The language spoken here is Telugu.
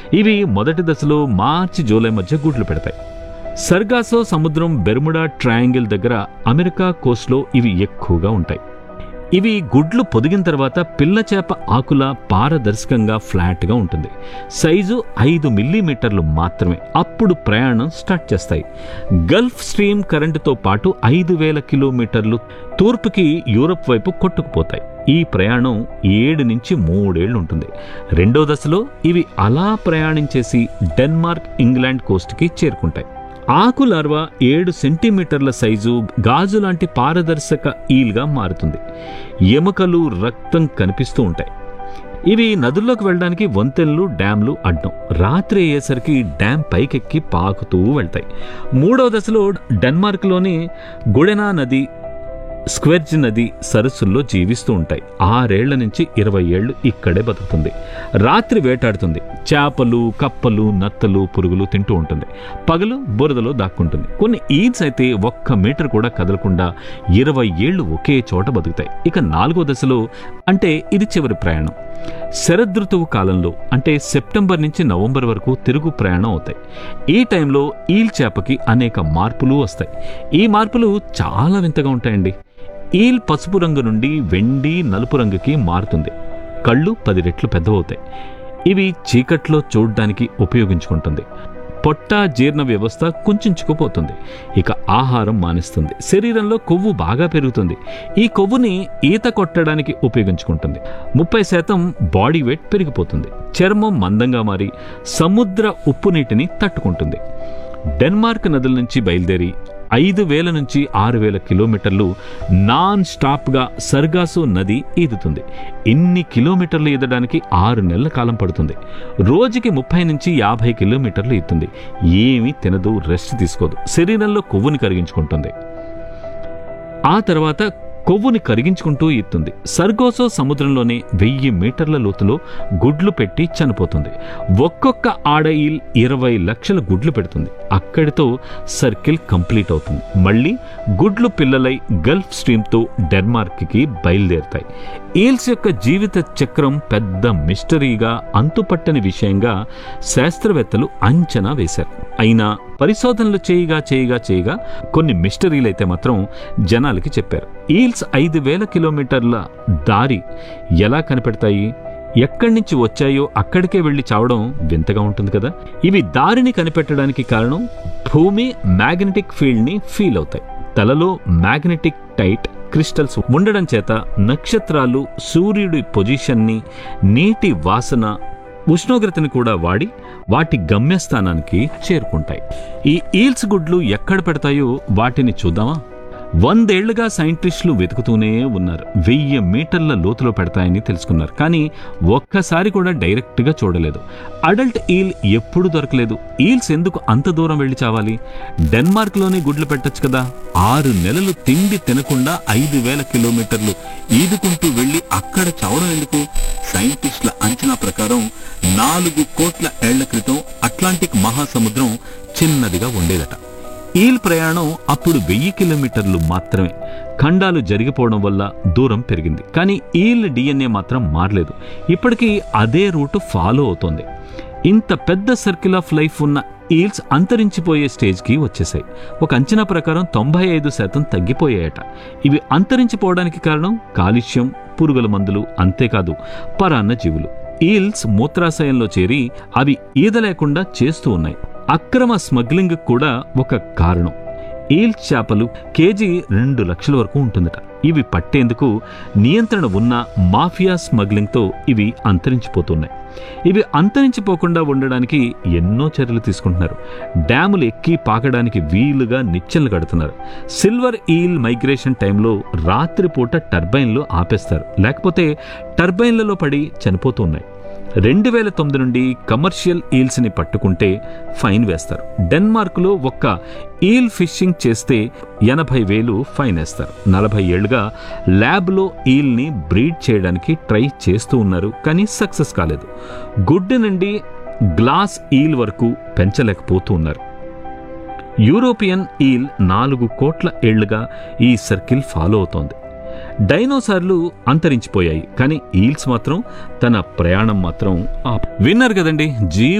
ఇవి మొదటి దశలో మార్చి జూలై మధ్య గుడ్లు పెడతాయి సర్గాసో సముద్రం బెర్ముడా ట్రయాంగిల్ దగ్గర అమెరికా కోస్ట్లో ఇవి ఎక్కువగా ఉంటాయి ఇవి గుడ్లు పొదిగిన తర్వాత పిల్ల చేప ఆకుల పారదర్శకంగా ఫ్లాట్గా ఉంటుంది సైజు ఐదు మిల్లీమీటర్లు మాత్రమే అప్పుడు ప్రయాణం స్టార్ట్ చేస్తాయి గల్ఫ్ స్ట్రీమ్ కరెంటుతో పాటు ఐదు వేల కిలోమీటర్లు తూర్పుకి యూరప్ వైపు కొట్టుకుపోతాయి ఈ ప్రయాణం ఏడు నుంచి మూడేళ్లు ఉంటుంది రెండో దశలో ఇవి అలా ప్రయాణించేసి డెన్మార్క్ ఇంగ్లాండ్ కోస్ట్కి చేరుకుంటాయి ఆకు లార్వా ఏడు సెంటీమీటర్ల సైజు గాజు లాంటి పారదర్శక ఈల్గా మారుతుంది ఎముకలు రక్తం కనిపిస్తూ ఉంటాయి ఇవి నదుల్లోకి వెళ్ళడానికి వంతెనలు డ్యాంలు అడ్డం రాత్రి అయ్యేసరికి డ్యామ్ పైకెక్కి పాకుతూ వెళ్తాయి మూడవ దశలో డెన్మార్క్లోని గుడెనా నది స్క్వెర్జ్ నది సరస్సుల్లో జీవిస్తూ ఉంటాయి ఆరేళ్ల నుంచి ఇరవై ఏళ్లు ఇక్కడే బతుకుతుంది రాత్రి వేటాడుతుంది చేపలు కప్పలు నత్తలు పురుగులు తింటూ ఉంటుంది పగలు బురదలో దాక్కుంటుంది కొన్ని ఈడ్స్ అయితే ఒక్క మీటర్ కూడా కదలకుండా ఇరవై ఏళ్లు ఒకే చోట బతుకుతాయి ఇక నాలుగో దశలో అంటే ఇది చివరి ప్రయాణం శరదృతువు కాలంలో అంటే సెప్టెంబర్ నుంచి నవంబర్ వరకు తిరుగు ప్రయాణం అవుతాయి ఈ టైంలో ఈల్ చేపకి అనేక మార్పులు వస్తాయి ఈ మార్పులు చాలా వింతగా ఉంటాయండి ఈల్ పసుపు రంగు నుండి వెండి నలుపు రంగుకి మారుతుంది కళ్ళు పది రెట్లు పెద్దవవుతాయి ఇవి చీకట్లో చూడ్డానికి ఉపయోగించుకుంటుంది పొట్ట జీర్ణ వ్యవస్థ కుంచుకుపోతుంది ఇక ఆహారం మానేస్తుంది శరీరంలో కొవ్వు బాగా పెరుగుతుంది ఈ కొవ్వుని ఈత కొట్టడానికి ఉపయోగించుకుంటుంది ముప్పై శాతం బాడీ వెయిట్ పెరిగిపోతుంది చర్మం మందంగా మారి సముద్ర ఉప్పు నీటిని తట్టుకుంటుంది డెన్మార్క్ నదుల నుంచి బయలుదేరి ఐదు వేల నుంచి ఆరు వేల కిలోమీటర్లు నాన్ స్టాప్గా సర్గాసో నది ఈదుతుంది ఇన్ని కిలోమీటర్లు ఈదడానికి ఆరు నెలల కాలం పడుతుంది రోజుకి ముప్పై నుంచి యాభై కిలోమీటర్లు ఈదుతుంది ఏమీ తినదు రెస్ట్ తీసుకోదు శరీరంలో కొవ్వుని కరిగించుకుంటుంది ఆ తర్వాత కొవ్వుని కరిగించుకుంటూ ఈత్తుంది సర్గోసో సముద్రంలోనే వెయ్యి మీటర్ల లోతులో గుడ్లు పెట్టి చనిపోతుంది ఒక్కొక్క ఆడ ఈల్ ఇరవై లక్షల గుడ్లు పెడుతుంది అక్కడితో సర్కిల్ కంప్లీట్ అవుతుంది మళ్ళీ గుడ్లు పిల్లలై గల్ఫ్ స్ట్రీమ్తో డెన్మార్క్కి బయలుదేరుతాయి ఈల్స్ యొక్క జీవిత చక్రం పెద్ద మిస్టరీగా అంతుపట్టని విషయంగా శాస్త్రవేత్తలు అంచనా వేశారు అయినా పరిశోధనలు చేయగా చేయగా చేయగా కొన్ని మిస్టరీలైతే మాత్రం జనాలకి చెప్పారు ఈల్స్ ఐదు వేల కిలోమీటర్ల దారి ఎలా కనిపెడతాయి ఎక్కడి నుంచి వచ్చాయో అక్కడికే వెళ్ళి చావడం వింతగా ఉంటుంది కదా ఇవి దారిని కనిపెట్టడానికి కారణం భూమి మ్యాగ్నెటిక్ ఫీల్డ్ని ఫీల్ అవుతాయి తలలో మ్యాగ్నెటిక్ టైట్ క్రిస్టల్స్ ఉండడం చేత నక్షత్రాలు సూర్యుడి పొజిషన్ని నీటి వాసన ఉష్ణోగ్రతని కూడా వాడి వాటి గమ్యస్థానానికి చేరుకుంటాయి ఈ ఈల్స్ గుడ్లు ఎక్కడ పెడతాయో వాటిని చూద్దామా వందేళ్లుగా సైంటిస్టులు వెతుకుతూనే ఉన్నారు వెయ్యి మీటర్ల లోతులో పెడతాయని తెలుసుకున్నారు కానీ ఒక్కసారి కూడా డైరెక్ట్గా చూడలేదు అడల్ట్ ఈల్ ఎప్పుడు దొరకలేదు ఈల్స్ ఎందుకు అంత దూరం వెళ్ళి చావాలి డెన్మార్క్లోనే గుడ్లు పెట్టొచ్చు కదా ఆరు నెలలు తిండి తినకుండా ఐదు వేల కిలోమీటర్లు ఈదుకుంటూ వెళ్ళి అక్కడ చావడం ఎందుకు సైంటిస్టుల అంచనా ప్రకారం నాలుగు కోట్ల ఏళ్ల క్రితం అట్లాంటిక్ మహాసముద్రం చిన్నదిగా ఉండేదట ఈల్ ప్రయాణం అప్పుడు వెయ్యి కిలోమీటర్లు మాత్రమే ఖండాలు జరిగిపోవడం వల్ల దూరం పెరిగింది కానీ ఈల్ డిఎన్ఏ మాత్రం మారలేదు ఇప్పటికీ అదే రూటు ఫాలో అవుతోంది ఇంత పెద్ద సర్కిల్ ఆఫ్ లైఫ్ ఉన్న ఈల్స్ అంతరించిపోయే స్టేజ్కి వచ్చేసాయి ఒక అంచనా ప్రకారం తొంభై ఐదు శాతం తగ్గిపోయాయట ఇవి అంతరించిపోవడానికి కారణం కాలుష్యం పురుగుల మందులు అంతేకాదు పరాన్న జీవులు ఈల్స్ మూత్రాశయంలో చేరి అవి ఈద లేకుండా చేస్తూ ఉన్నాయి అక్రమ స్మగ్లింగ్ కూడా ఒక కారణం ఈల్ చేపలు కేజీ రెండు లక్షల వరకు ఉంటుందట ఇవి పట్టేందుకు నియంత్రణ ఉన్న మాఫియా స్మగ్లింగ్తో ఇవి అంతరించిపోతున్నాయి ఇవి అంతరించిపోకుండా ఉండడానికి ఎన్నో చర్యలు తీసుకుంటున్నారు డ్యాములు ఎక్కి పాకడానికి వీలుగా నిచ్చెనలు కడుతున్నారు సిల్వర్ ఈల్ మైగ్రేషన్ టైంలో రాత్రిపూట టర్బైన్లు ఆపేస్తారు లేకపోతే టర్బైన్లలో పడి చనిపోతూ ఉన్నాయి రెండు వేల తొమ్మిది నుండి కమర్షియల్ ఈల్స్ని పట్టుకుంటే ఫైన్ వేస్తారు డెన్మార్క్లో ఒక్క ఈల్ ఫిషింగ్ చేస్తే ఎనభై వేలు ఫైన్ వేస్తారు నలభై ఏళ్లుగా ల్యాబ్లో ఈల్ని బ్రీడ్ చేయడానికి ట్రై చేస్తూ ఉన్నారు కానీ సక్సెస్ కాలేదు గుడ్డు నుండి గ్లాస్ ఈల్ వరకు పెంచలేకపోతూ ఉన్నారు యూరోపియన్ ఈల్ నాలుగు కోట్ల ఏళ్లుగా ఈ సర్కిల్ ఫాలో అవుతోంది డైనోసార్లు అంతరించిపోయాయి కానీ ఈల్స్ మాత్రం తన ప్రయాణం మాత్రం ఆప్ విన్నారు కదండి జీ